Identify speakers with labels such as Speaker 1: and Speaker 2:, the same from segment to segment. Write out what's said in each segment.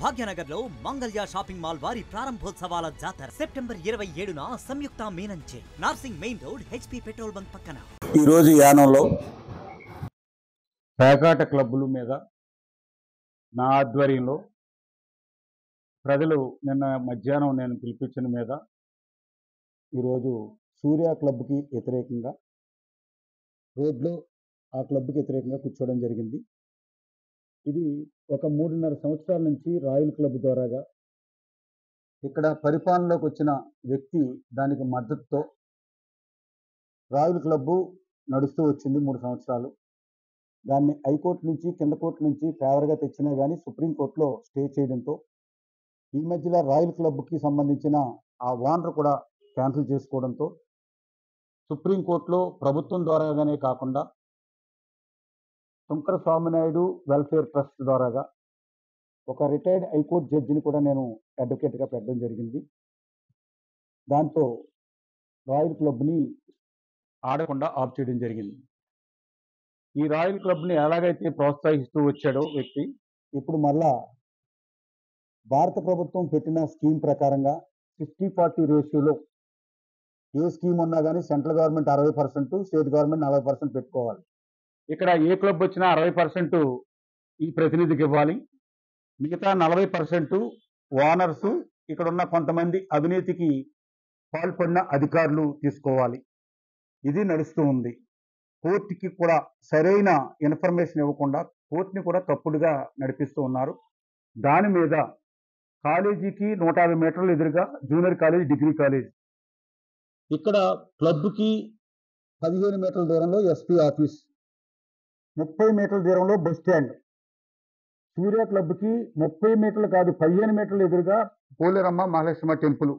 Speaker 1: భాగ్యనగర్ లో Mangalya shopping mall వారి ప్రారంభోత్సవాల జాతర సెప్టెంబర్ ఇరవై ఏడున సంయుక్త మీనంచే Narsing main road HP petrol bunk పక్కన
Speaker 2: ఈరోజు యానంలో పేకాట క్లబ్బుల మీద నా ఆధ్వర్యంలో ప్రజలు నిన్న మధ్యాహ్నం నేను పిలిపించిన మీద ఈరోజు సూర్య క్లబ్కి వ్యతిరేకంగా రోడ్లో ఆ క్లబ్కి వ్యతిరేకంగా కూర్చోవడం జరిగింది ఇది ఒక మూడున్నర సంవత్సరాల నుంచి రాయల్ క్లబ్ ద్వారాగా ఇక్కడ పరిపాలనలోకి వచ్చిన వ్యక్తి దానికి మద్దతుతో రాయల్ క్లబ్బు నడుస్తూ వచ్చింది మూడు సంవత్సరాలు దాన్ని హైకోర్టు నుంచి కింద కోర్టు నుంచి ఫేవర్గా తెచ్చినా కానీ సుప్రీంకోర్టులో స్టే చేయడంతో ఈ మధ్యలో రాయల్ క్లబ్కి సంబంధించిన ఆ ఓనర్ కూడా క్యాన్సిల్ చేసుకోవడంతో సుప్రీంకోర్టులో ప్రభుత్వం ద్వారాగానే కాకుండా శంకర స్వామినాయుడు వెల్ఫేర్ ట్రస్ట్ ద్వారాగా ఒక రిటైర్డ్ హైకోర్టు జడ్జిని కూడా నేను అడ్వకేట్గా పెట్టడం జరిగింది దాంతో రాయల్ క్లబ్ని ఆడకుండా ఆఫ్ చేయడం జరిగింది ఈ రాయల్ క్లబ్ని ఎలాగైతే ప్రోత్సహిస్తూ వచ్చాడో వ్యక్తి ఇప్పుడు మళ్ళా భారత ప్రభుత్వం పెట్టిన స్కీమ్ ప్రకారంగా ఫిఫ్టీ ఫార్టీ రేషియోలో ఏ స్కీమ్ ఉన్నా కానీ సెంట్రల్ గవర్నమెంట్ అరవై పర్సెంట్ స్టేట్ గవర్నమెంట్ నలభై పర్సెంట్ పెట్టుకోవాలి ఇక్కడ ఏ క్లబ్ వచ్చినా అరవై పర్సెంట్ ఈ ప్రతినిధికి ఇవ్వాలి మిగతా నలభై పర్సెంట్ ఓనర్స్ ఇక్కడ ఉన్న కొంతమంది అవినీతికి పాల్పడిన అధికారులు తీసుకోవాలి ఇది నడుస్తూ ఉంది కోర్టుకి కూడా సరైన ఇన్ఫర్మేషన్ ఇవ్వకుండా కోర్టుని కూడా తప్పుడుగా నడిపిస్తూ ఉన్నారు దాని మీద కాలేజీకి నూట యాభై మీటర్లు ఎదురుగా జూనియర్ కాలేజ్ డిగ్రీ కాలేజ్ ఇక్కడ క్లబ్కి పదిహేను మీటర్ల దూరంలో ఎస్పీ ఆఫీస్ ముప్పై మీటర్ల దూరంలో బస్ స్టాండ్ సూర్య క్లబ్కి ముప్పై మీటర్లు కాదు పదిహేను మీటర్ల ఎదురుగా పోలేరమ్మ మహాలక్ష్మ టెంపుల్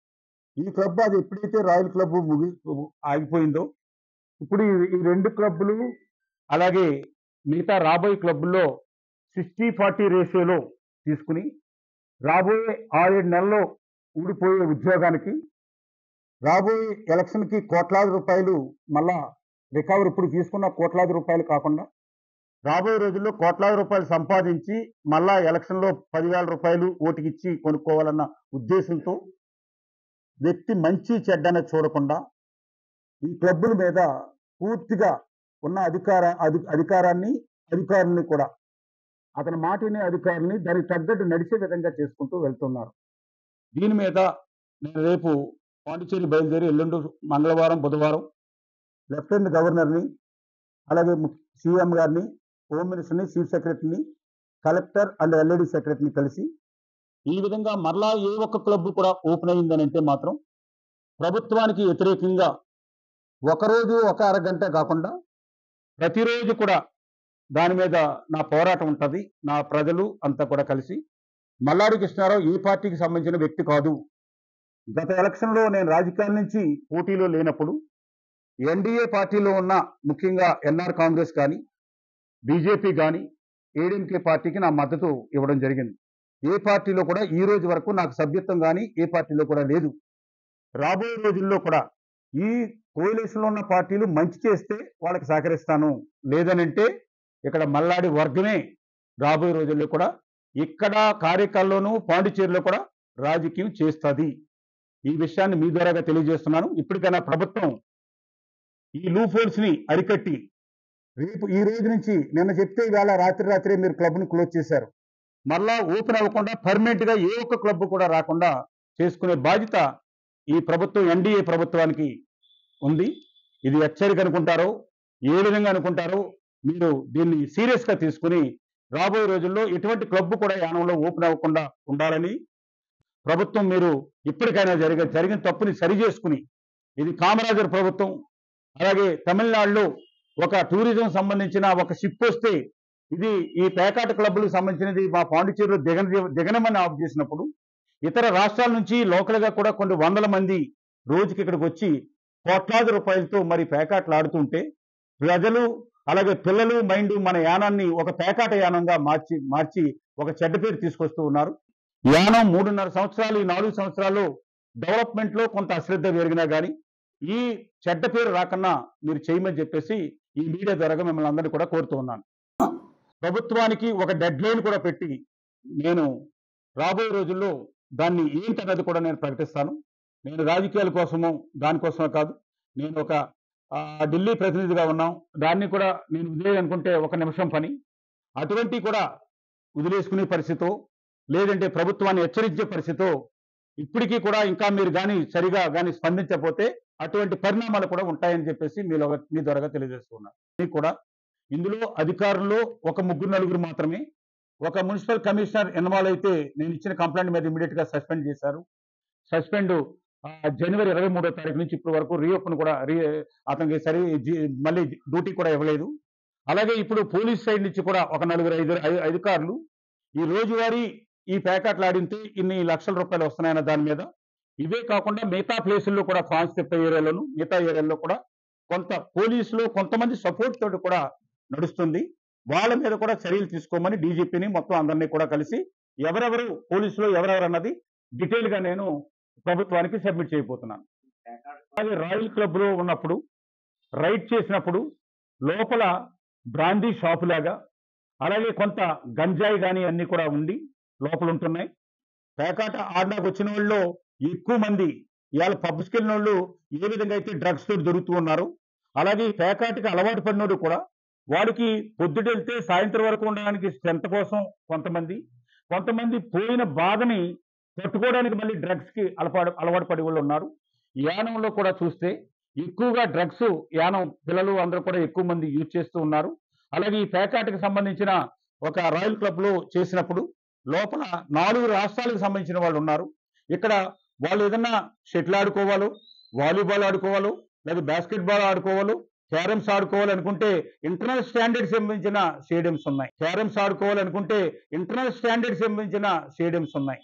Speaker 2: ఈ క్లబ్ అది ఎప్పుడైతే రాయల్ క్లబ్ ముగి ఆగిపోయిందో ఇప్పుడు ఈ- ఈ రెండు క్లబ్బులు అలాగే మిగతా రాబోయే క్లబ్బుల్లో సిక్స్టీ ఫార్టీ రేషియోలో తీసుకుని రాబోయే ఆరేడు నెలల్లో ఊడిపోయే ఉద్యోగానికి రాబోయే ఎలక్షన్కి కోట్లాది రూపాయలు మళ్ళా రికవర్ ఇప్పుడు తీసుకున్న కోట్లాది రూపాయలు కాకుండా రాబోయే రోజుల్లో కోట్లాది రూపాయలు సంపాదించి మళ్ళా ఎలక్షన్లో పదివేల రూపాయలు ఓటుకిచ్చి కొనుక్కోవాలన్న ఉద్దేశంతో వ్యక్తి మంచి చెడ్డన చూడకుండా ఈ క్లబ్బుల మీద పూర్తిగా ఉన్న అధికార అధి- అధికారాన్ని అధికారుల్ని కూడా అతని మాటిని అధికారుల్ని దానికి తగ్గట్టు నడిచే విధంగా చేసుకుంటూ వెళ్తున్నారు దీని మీద నేను రేపు పాండిచేరి బయలుదేరి ఎల్లుండి మంగళవారం బుధవారం లెఫ్టినెంట్ గవర్నర్ని అలాగే సీఎం గారిని హోమ్ మినిస్టర్ని చీఫ్ సెక్రటరీని కలెక్టర్ అండ్ ఎల్ఈడి సెక్రటరీని కలిసి ఈ విధంగా మరలా ఏ ఒక్క క్లబ్ కూడా ఓపెన్ అయిందని అంటే మాత్రం ప్రభుత్వానికి వ్యతిరేకంగా ఒకరోజు ఒక అరగంట కాకుండా ప్రతిరోజు కూడా దాని మీద నా పోరాటం ఉంటుంది నా ప్రజలు అంతా కూడా కలిసి మల్లాడి కృష్ణారావు ఈ పార్టీకి సంబంధించిన వ్యక్తి కాదు గత ఎలక్షన్లో నేను రాజకీయాల నుంచి పోటీలో లేనప్పుడు ఎన్డీఏ పార్టీలో ఉన్న ముఖ్యంగా ఎన్ఆర్ కాంగ్రెస్ కానీ బీజేపీ కానీ ఏడీఎంకే పార్టీకి నా మద్దతు ఇవ్వడం జరిగింది ఏ పార్టీలో కూడా ఈ రోజు వరకు నాకు సభ్యత్వం కానీ ఏ పార్టీలో కూడా లేదు రాబోయే రోజుల్లో కూడా ఈ కోయిలేషన్లో ఉన్న పార్టీలు మంచి చేస్తే వాళ్ళకి సహకరిస్తాను లేదనంటే ఇక్కడ మల్లాడి వర్గమే రాబోయే రోజుల్లో కూడా ఇక్కడ కార్యకాల్లోనూ పాండిచేరిలో కూడా రాజకీయం చేస్తుంది ఈ విషయాన్ని మీ ద్వారాగా తెలియజేస్తున్నాను ఇప్పటికైనా ప్రభుత్వం ఈ లూఫోల్స్ ని అరికట్టి రేపు ఈ రోజు నుంచి నిన్న చెప్తే ఇవాళ రాత్రి రాత్రే మీరు క్లబ్ని క్లోజ్ చేశారు మళ్ళా ఓపెన్ అవ్వకుండా పర్మనెంట్ గా ఏ ఒక్క క్లబ్ కూడా రాకుండా చేసుకునే బాధ్యత ఈ ప్రభుత్వం ఎన్డీఏ ప్రభుత్వానికి ఉంది ఇది హెచ్చరిక అనుకుంటారో ఏ విధంగా అనుకుంటారో మీరు దీన్ని సీరియస్ గా తీసుకుని రాబోయే రోజుల్లో ఎటువంటి క్లబ్ కూడా యానంలో ఓపెన్ అవ్వకుండా ఉండాలని ప్రభుత్వం మీరు ఇప్పటికైనా జరిగే జరిగిన తప్పుని సరి చేసుకుని ఇది కామరాజర్ ప్రభుత్వం అలాగే తమిళనాడులో ఒక టూరిజం సంబంధించిన ఒక షిప్ వస్తే ఇది ఈ పేకాట క్లబ్లకు సంబంధించినది మా పాండిచేరిలో దిగన దిగనమని ఆఫ్ చేసినప్పుడు ఇతర రాష్ట్రాల నుంచి లోకల్గా కూడా కొన్ని వందల మంది రోజుకి ఇక్కడికి వచ్చి కోట్లాది రూపాయలతో మరి పేకాటలు ఆడుతుంటే ప్రజలు అలాగే పిల్లలు మైండ్ మన యానాన్ని ఒక పేకాట యానంగా మార్చి మార్చి ఒక చెడ్డ పేరు తీసుకొస్తూ ఉన్నారు యానం మూడున్నర సంవత్సరాలు ఈ నాలుగు సంవత్సరాలు డెవలప్మెంట్ లో కొంత అశ్రద్ధ పెరిగినా కానీ ఈ చెడ్డ పేరు రాకన్నా మీరు చేయమని చెప్పేసి ఈ మీడియా ద్వారా మిమ్మల్ని అందరినీ కూడా కోరుతూ ఉన్నాను ప్రభుత్వానికి ఒక డెడ్ లైన్ కూడా పెట్టి నేను రాబోయే రోజుల్లో దాన్ని ఏంటన్నది కూడా నేను ప్రకటిస్తాను నేను రాజకీయాల కోసము దానికోసమే కాదు నేను ఒక ఆ, ఢిల్లీ ప్రతినిధిగా ఉన్నాం దాన్ని కూడా నేను వదిలేయనుకుంటే ఒక నిమిషం పని అటువంటి కూడా వదిలేసుకునే పరిస్థితో లేదంటే ప్రభుత్వాన్ని హెచ్చరించే పరిస్థితో ఇప్పటికీ కూడా ఇంకా మీరు కానీ సరిగా కానీ స్పందించకపోతే అటువంటి పరిణామాలు కూడా ఉంటాయని చెప్పేసి మీలో మీ ద్వారా తెలియజేస్తున్నాను మీకు కూడా ఇందులో అధికారుల్లో ఒక ముగ్గురు నలుగురు మాత్రమే ఒక మున్సిపల్ కమిషనర్ ఇన్వాల్వ్ అయితే నేను ఇచ్చిన కంప్లైంట్ మీద ఇమీడియట్ గా సస్పెండ్ చేశారు సస్పెండ్ జనవరి ఇరవై మూడో తారీఖు నుంచి ఇప్పటి వరకు రీఓపెన్ కూడా రీ అతనికి సరి జీ- మళ్ళీ డ్యూటీ కూడా ఇవ్వలేదు అలాగే ఇప్పుడు పోలీస్ సైడ్ నుంచి కూడా ఒక నలుగురు ఐదు ఐ- అధికారులు ఈ రోజువారీ ఈ ప్యాకెట్లు ఆడింటే ఇన్ని లక్షల రూపాయలు వస్తున్నాయన్న దాని మీద ఇవే కాకుండా మిగతా ప్లేసుల్లో కూడా ఫాన్స్ తిప్పే ఏరియాలోను మిగతా ఏరియాల్లో కూడా కొంత పోలీసులు కొంతమంది సపోర్ట్ తోటి కూడా నడుస్తుంది వాళ్ళ మీద కూడా చర్యలు తీసుకోమని డీజీపీని మొత్తం అందరినీ కూడా కలిసి ఎవరెవరు పోలీసులు ఎవరెవరు అన్నది డీటెయిల్ గా నేను ప్రభుత్వానికి సబ్మిట్ చేయబోతున్నాను అలాగే రాయల్ క్లబ్ లో ఉన్నప్పుడు రైడ్ చేసినప్పుడు లోపల బ్రాందీ షాపు లాగా అలాగే కొంత గంజాయి కానీ అన్ని కూడా ఉండి లోపల ఉంటున్నాయి పేకాట ఆడడానికి వచ్చిన వాళ్ళు ఎక్కువ మంది ఇవాళ పబ్స్కి వెళ్ళిన వాళ్ళు ఏ విధంగా అయితే డ్రగ్స్ తోటి దొరుకుతూ ఉన్నారు అలాగే ఈ పేకాటకి అలవాటు పడినోడు కూడా వాడికి పొద్దుట వెళ్తే సాయంత్రం వరకు ఉండడానికి స్ట్రెంత్ కోసం కొంతమంది కొంతమంది పోయిన బాధని తట్టుకోవడానికి మళ్ళీ డ్రగ్స్ కి అలవాటు అలవాటు పడి వాళ్ళు ఉన్నారు యానంలో కూడా చూస్తే ఎక్కువగా డ్రగ్స్ యానం పిల్లలు అందరూ కూడా ఎక్కువ మంది యూజ్ చేస్తూ ఉన్నారు అలాగే ఈ పేకాటకి సంబంధించిన ఒక రాయల్ క్లబ్ లో చేసినప్పుడు లోపల నాలుగు రాష్ట్రాలకు సంబంధించిన వాళ్ళు ఉన్నారు ఇక్కడ వాళ్ళు ఏదన్నా షటిల్ ఆడుకోవాలో వాలీబాల్ ఆడుకోవాలో లేదా బాస్కెట్ బాల్ ఆడుకోవాలో క్యారమ్స్ ఆడుకోవాలనుకుంటే ఇంటర్నల్ స్టాండర్డ్స్ సంబంధించిన స్టేడియంస్ ఉన్నాయి క్యారమ్స్ ఆడుకోవాలనుకుంటే ఇంటర్నల్ స్టాండర్డ్స్ సంబంధించిన స్టేడియంస్ ఉన్నాయి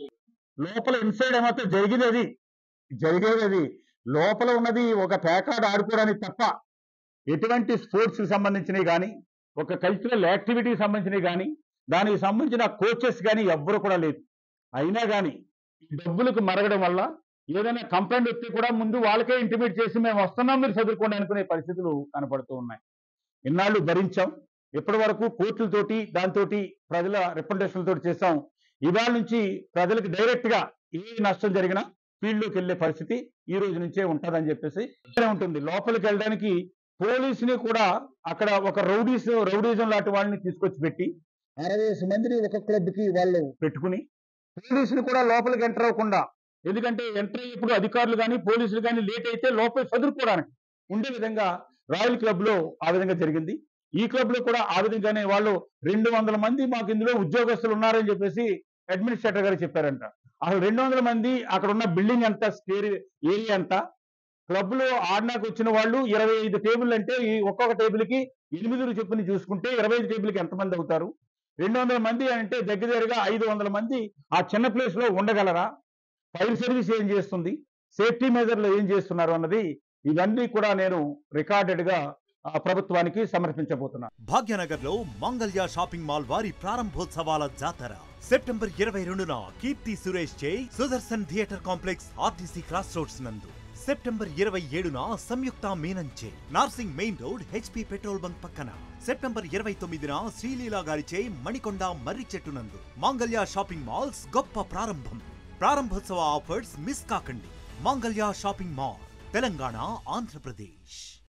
Speaker 2: లోపల ఇన్సైడ్ ఏమైతే జరిగేది అది జరిగేది అది లోపల ఉన్నది ఒక పేకాడ ఆడుకోవడానికి తప్ప ఎటువంటి స్పోర్ట్స్ కి సంబంధించినవి కానీ ఒక కల్చరల్ యాక్టివిటీకి సంబంధించినవి కానీ దానికి సంబంధించిన కోచెస్ కానీ ఎవ్వరు కూడా లేదు అయినా కానీ డబ్బులకు మరగడం వల్ల ఏదైనా కంప్లైంట్ వస్తే కూడా ముందు వాళ్ళకే ఇంటిమేట్ చేసి మేము వస్తున్నాం మీరు చదువుకోండి అనుకునే పరిస్థితులు కనపడుతూ ఉన్నాయి ఇన్నాళ్ళు భరించాం ఇప్పటి వరకు కోర్టులతోటి దాంతోటి ప్రజల రిప్రజెంటేషన్ తోటి చేసాం ఇవాళ నుంచి ప్రజలకు డైరెక్ట్ గా ఏ నష్టం జరిగినా ఫీల్డ్ లోకి వెళ్లే పరిస్థితి ఈ రోజు నుంచే ఉంటుందని చెప్పేసి ఇక్కడే ఉంటుంది లోపలికి వెళ్ళడానికి పోలీసుని కూడా అక్కడ ఒక రౌడీస్ రౌడీజం లాంటి వాళ్ళని తీసుకొచ్చి పెట్టి అరవై మందిని ఒక క్లబ్ కి వాళ్ళు పెట్టుకుని పోలీసులు కూడా లోపలికి ఎంటర్ అవ్వకుండా ఎందుకంటే ఎంటర్ అయ్యేప్పుడు అధికారులు కానీ పోలీసులు కానీ లేట్ అయితే లోపల చదువుకోవడానికి ఉండే విధంగా రాయల్ క్లబ్ లో ఆ విధంగా జరిగింది ఈ క్లబ్ లో కూడా ఆ విధంగానే వాళ్ళు రెండు వందల మంది మాకు ఇందులో ఉద్యోగస్తులు ఉన్నారని చెప్పేసి అడ్మినిస్ట్రేటర్ గారు చెప్పారంట అసలు రెండు వందల మంది అక్కడ ఉన్న బిల్డింగ్ అంతా స్టేర్ ఏరియా అంతా క్లబ్ లో ఆడడానికి వచ్చిన వాళ్ళు ఇరవై ఐదు టేబుల్ అంటే ఈ ఒక్కొక్క టేబుల్ కి ఎనిమిది చెప్పుని చూసుకుంటే ఇరవై ఐదు టేబుల్ కి ఎంతమంది అవుతారు రెండు వందల మంది అంటే దగ్గర దగ్గరగా ఐదు వందల మంది ఆ చిన్న ప్లేస్ లో ఉండగలరా ఫైర్ సర్వీస్ ఏం చేస్తుంది సేఫ్టీ మెజర్లు ఏం చేస్తున్నారు అన్నది ఇవన్నీ కూడా నేను రికార్డెడ్ గా ఆ, ప్రభుత్వానికి సమర్పించబోతున్నాను
Speaker 1: భాగ్యనగర్ లో మంగళ్య షాపింగ్ మాల్ వారి ప్రారంభోత్సవాల జాతర సెప్టెంబర్ ఇరవై రెండున కీర్తి సురేష్ చే Sudarshan theatre complex RTC cross roads నందు సెప్టెంబర్ ఇరవై ఏడున సంయుక్త మీనంచే Narsing main road HP petrol bunk పక్కన సెప్టెంబర్ ఇరవై తొమ్మిదిన శ్రీలీలా గారిచే మణికొండ మర్రి చెట్టు నందు మాంగళ్య షాపింగ్ మాల్స్ గొప్ప ప్రారంభం ప్రారంభోత్సవ ఆఫర్స్ మిస్ కాకండి మాంగళ్య షాపింగ్ మాల్ తెలంగాణ ఆంధ్రప్రదేశ్